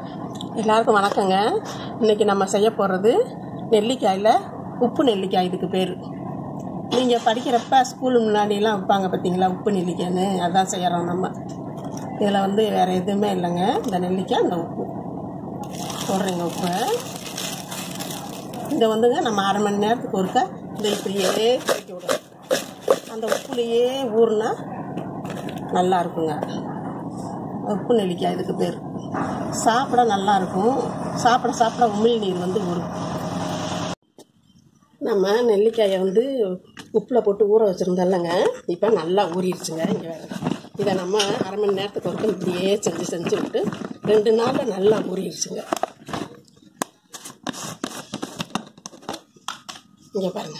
எல்லாருக்கும் வணக்கங்க இன்னைக்கு நம்ம செய்ய போகிறது நெல்லிக்காயில் உப்பு நெல்லிக்காய் இதுக்கு பேர் நீங்கள் படிக்கிறப்ப ஸ்கூல் முன்னாடிலாம் வைப்பாங்க பார்த்தீங்களா உப்பு நெல்லிக்காய்னு அதான் செய்கிறோம் நம்ம இதில் வந்து வேறு எதுவுமே இல்லைங்க இந்த நெல்லிக்காய் இந்த உப்பு போடுறீங்க உப்பு இதை வந்துங்க நம்ம அரை மணி நேரத்துக்கு ஒருக்க இந்த இப்படியே கொதிக்க விடணும் அந்த உப்புலேயே ஊறுனா நல்லா இருக்குங்க உப்பு நெல்லிக்காய் இதுக்கு பேர் சாப்பிட நல்லா இருக்கும் சாப்பிட சாப்பிட உமிழ் நீர் வந்து ஊறும் நம்ம நெல்லிக்காயை வந்து உப்பில் போட்டு ஊற வச்சுருந்தோம்லங்க இப்போ நல்லா ஊறிடுச்சுங்க இங்கே வேறு இதை நம்ம அரை மணி நேரத்துக்கு ஒருக்க இப்படியே செஞ்சு செஞ்சு விட்டு ரெண்டு நாளில் நல்லா ஊறிடுச்சுங்க இங்கே பாருங்க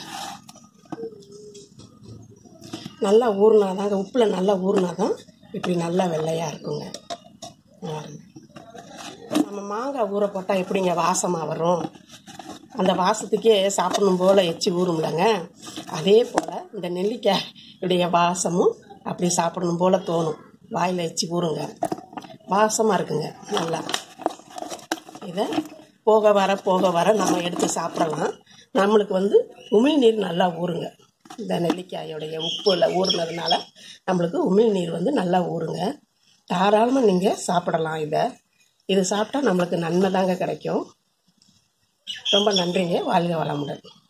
நல்லா ஊறினாதாங்க உப்பில் நல்லா ஊறினாதான் இப்படி நல்லா வெள்ளையாக இருக்குங்க பாருங்க நம்ம மாங்காய் ஊற போட்டால் எப்படிங்க வாசமாக வரும் அந்த வாசத்துக்கே சாப்பிடணும் போல் எச்சி ஊறும்லங்க அதே போல் இந்த நெல்லிக்காய் உடைய வாசமும் அப்படி சாப்பிடணும் போல் தோணும் வாயில் எச்சி ஊறுங்க வாசமாக இருக்குங்க நல்லா இதை போக வர போக வர நம்ம எடுத்து சாப்பிடலாம் நம்மளுக்கு வந்து உமிழ்நீர் நல்லா ஊறுங்க இந்த நெல்லிக்காயோடைய உப்புல ஊறுனதுனால நம்மளுக்கு உமிழ்நீர் வந்து நல்லா ஊறுங்க தாராளமாக நீங்கள் சாப்பிடலாம் இதை இது சாப்பிட்டா நம்மளுக்கு நன்மை தாங்க கிடைக்கும் ரொம்ப நன்றிங்க வாழ்க வளமுடன்